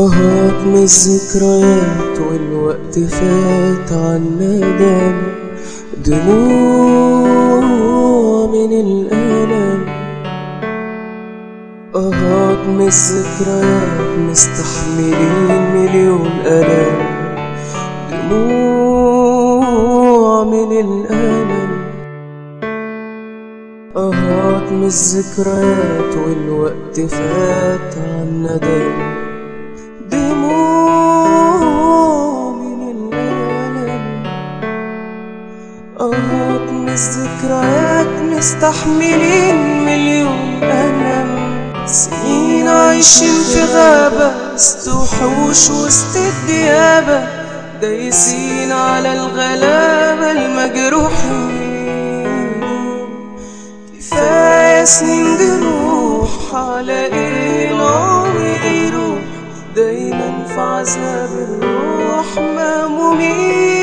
أهات من الذكريات والوقت فات عنا دم دموع من الألم أهات من الذكريات مستحملين مليون ألم دموع من الألم أهات من الذكريات والوقت فات عنا دم دموع من الألم أهات من الذكريات مستحملين مليون ألم سنين عايشين في غابة وسط وحوش وسط الديابة دايسين على الغلابة المجروحين كفاية سنين جروح على ايه العمر يروح دايما في عذاب الروح مهمومين